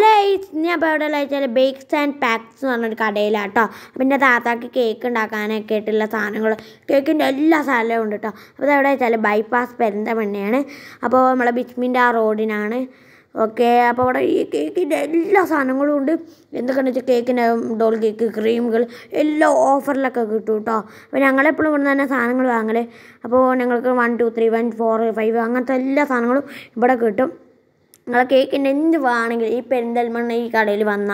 hello ഞാൻ ഇപ്പോൾ എവിടെ വെച്ചാൽ ബേക്സ് ആൻഡ് പാക്സ് എന്ന് പറഞ്ഞൊരു കടയിലാണ് കേട്ടോ അപ്പം എൻ്റെ താത്താക്ക് കേക്ക് ഉണ്ടാക്കാനൊക്കെ ആയിട്ടുള്ള സാധനങ്ങൾ കേക്കിൻ്റെ എല്ലാ സാധനവും ഉണ്ട് കേട്ടോ അപ്പോൾ ഇത് എവിടെ വെച്ചാൽ ബൈപ്പാസ് പെരിന്തമണ്ണയാണ് അപ്പോൾ നമ്മളെ ബിസ്മിൻ്റെ ആ റോഡിനാണ് ഓക്കെ അപ്പോൾ അവിടെ ഈ കേക്കിൻ്റെ എല്ലാ സാധനങ്ങളും ഉണ്ട് എന്തൊക്കെയാണെന്ന് വെച്ചാൽ കേക്കിൻ്റെ ഡോൾ കേക്ക് ക്രീമുകൾ എല്ലാം ഓഫറിലൊക്കെ കിട്ടും കേട്ടോ അപ്പോൾ ഞങ്ങളെപ്പോഴും ഇവിടെ തന്നെ സാധനങ്ങൾ വാങ്ങൽ അപ്പോൾ ഞങ്ങൾക്ക് one two three one four five അങ്ങനത്തെ എല്ലാ സാധനങ്ങളും ഇവിടെ കിട്ടും നിങ്ങളെ കേക്കിൻ്റെ എന്ത് വേണമെങ്കിലും ഈ പെരിന്തൽമണ്ണ ഈ കടയിൽ വന്നാൽ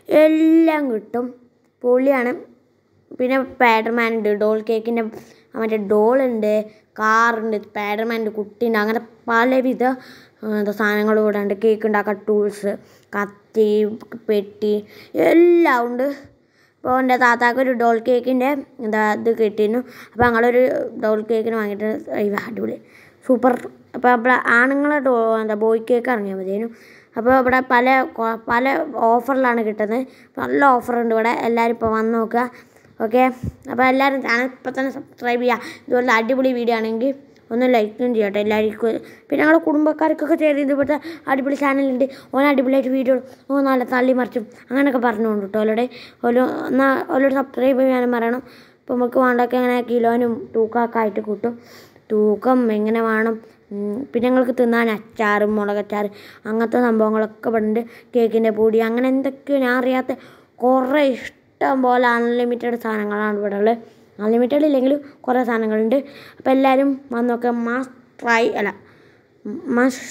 എല്ലാം കിട്ടും പൊളിയാണ് പിന്നെ സ്പൈഡർമാൻ ഉണ്ട് ഡോൾ കേക്കിൻ്റെ മറ്റേ ഡോളുണ്ട് കാറുണ്ട് സ്പൈഡർമാൻ്റെ കുട്ടീൻ്റെ അങ്ങനെ പലവിധ ആ, എന്താ സാധനങ്ങളും ഇവിടെ ഉണ്ട് കേക്ക് ഉണ്ടാക്കാൻ ടൂൾസ് കത്തി പെട്ടി എല്ലാം ഉണ്ട് അപ്പോൾ എൻ്റെ താത്താക്ക് ഒരു ഡോൾ കേക്കിൻ്റെ എന്താ ഇത് കിട്ടിയിരുന്നു അപ്പോൾ ഞങ്ങളൊരു ഡോൾ കേക്കിന് വാങ്ങിയിട്ട് അയ്യോ, അടിപൊളി സൂപ്പർ അപ്പോൾ അപ്പോൾ ആണുങ്ങളെ ഡോ എന്താ ബോയ് കേക്ക് ഇറങ്ങിയാൽ മതിയേനു അപ്പോൾ ഇവിടെ പല കൊ- പല ഓഫറിലാണ് കിട്ടുന്നത് നല്ല ഓഫറുണ്ട് ഇവിടെ എല്ലാവരും ഇപ്പോൾ വന്ന് നോക്കുക ഓക്കെ അപ്പോൾ എല്ലാവരും ചാനൽ ഇപ്പോൾ തന്നെ സബ്സ്ക്രൈബ് ചെയ്യുക ഇതുപോലെ അടിപൊളി വീഡിയോ ആണെങ്കിൽ ഒന്ന് ലൈക്കും ചെയ്യട്ടെ എല്ലാവർക്കും പിന്നെ ഞങ്ങളുടെ കുടുംബക്കാർക്കൊക്കെ ചെയ്ത് ഇതുപോലത്തെ അടിപൊളി ചാനലുണ്ട് ഓൻ അടിപൊളിയായിട്ട് വീഡിയോ ഓ നല്ല തള്ളി മറിച്ചും അങ്ങനെയൊക്കെ പറഞ്ഞുകൊണ്ട് കേട്ടോ ഓലോടെ ഓരോ എന്നാൽ ഓലോട് സബ്സ്ക്രൈബ് ചെയ്യാനും പറയണം ഇപ്പോൾ നമുക്ക് വേണ്ടൊക്കെ അങ്ങനെ കിലോനും തൂക്കമൊക്കെ ആയിട്ട് കൂട്ടും തൂക്കം എങ്ങനെ വേണം ഉം, പിന്നെ ഞങ്ങൾക്ക് തിന്നാൻ അച്ചാർ മുളകച്ചാർ അങ്ങനത്തെ സംഭവങ്ങളൊക്കെ ഇവിടെ ഉണ്ട് കേക്കിൻ്റെ പൊടി അങ്ങനെ എന്തൊക്കെയോ ഞാൻ അറിയാത്ത കുറേ ഇഷ്ടം പോലെ അൺലിമിറ്റഡ് സാധനങ്ങളാണ് ഇവിടെ ഉള്ളത് അൺലിമിറ്റഡ് ഇല്ലെങ്കിലും കുറേ സാധനങ്ങളുണ്ട് അപ്പോൾ എല്ലാവരും വന്നൊക്കെ മാസ് ട്രൈ അല്ല മാസ്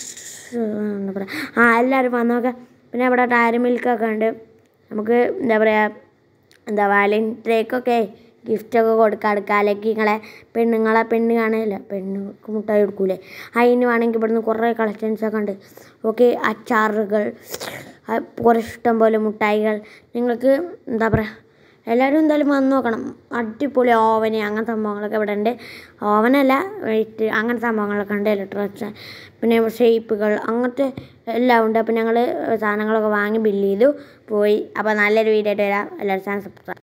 എന്താ പറയുക ആ എല്ലാവരും വന്നൊക്കെ പിന്നെ ഇവിടെ ഡയറി മിൽക്കൊക്കെ ഉണ്ട് നമുക്ക് എന്താ പറയുക എന്താ വാലൻറ്റൈക്കൊക്കെ ഗിഫ്റ്റൊക്കെ കൊടുക്കുക അടുക്കാലേക്ക് നിങ്ങളെ പെണ്ണുങ്ങളെ പെണ്ണ് കാണില്ല പെണ്ണുങ്ങൾക്ക് മുട്ടായി കൊടുക്കൂലേ അതിന് വേണമെങ്കിൽ ഇവിടുന്ന് കുറേ കളക്ഷൻസൊക്കെ ഉണ്ട് ഓക്കെ അച്ചാറുകൾ ആ, കുറേ ഇഷ്ടം പോലെ മുട്ടായികൾ നിങ്ങൾക്ക് എന്താ പറയുക എല്ലാവരും എന്തായാലും വന്ന് നോക്കണം അടിപൊളി ഓവന് അങ്ങനത്തെ സംഭവങ്ങളൊക്കെ ഇവിടെ ഉണ്ട് ഓവനല്ല വെയിറ്റ് അങ്ങനത്തെ സംഭവങ്ങളൊക്കെ ഉണ്ട് ഇലക്ട്രോണിക്സ് പിന്നെ ഷേപ്പുകൾ അങ്ങനത്തെ എല്ലാം ഉണ്ട് അപ്പോൾ ഞങ്ങൾ സാധനങ്ങളൊക്കെ വാങ്ങി ബില്ല് ചെയ്തു പോയി അപ്പോൾ നല്ലൊരു വീഡിയോ ആയിട്ട് വരാം എല്ലാവരും ചാനൽ സബ്സ്ക്രൈബ്